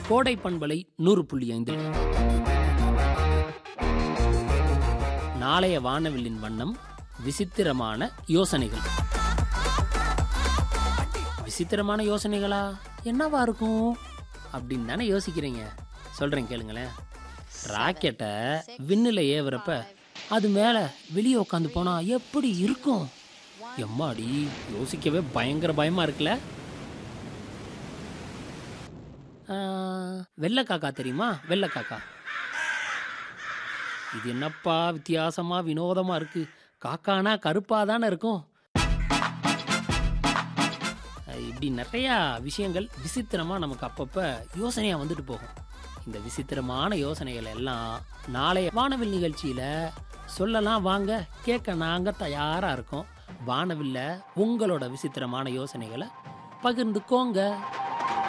கோடை பண்பலை நூறு புள்ளி ஐந்து நாளைய வானவில்லின் வண்ணம் விசித்திரமான யோசனைகள் விசித்திரமான யோசனைகளா என்னவா இருக்கும் அப்படின்னு தானே யோசிக்கிறீங்க சொல்றேன் கேளுங்களேன் ராக்கெட்டை விண்ணில் ஏவுறப்ப அது மேலே வெளியே உட்காந்து போனா எப்படி இருக்கும் எம்மாடி யோசிக்கவே பயங்கர பயமா இருக்குல்ல ஆ, வெள்ளைக்காக்கா தெரியுமா வெள்ளைக்காக்கா இது என்னப்பா வித்தியாசமா வினோதமா இருக்கு காக்கானா கருப்பா தானே இருக்கும் அஹ் இப்படி நிறையா விஷயங்கள் விசித்திரமா நமக்கு அப்பப்ப யோசனையா வந்துட்டு போகும் இந்த விசித்திரமான யோசனைகள் எல்லாம் நாளைய வானவில் நிகழ்ச்சியில சொல்லலாம் வாங்க கேட்க நாங்க தயாரா இருக்கோம் வானவில்ல உங்களோட விசித்திரமான யோசனைகளை பகிர்ந்துக்கோங்க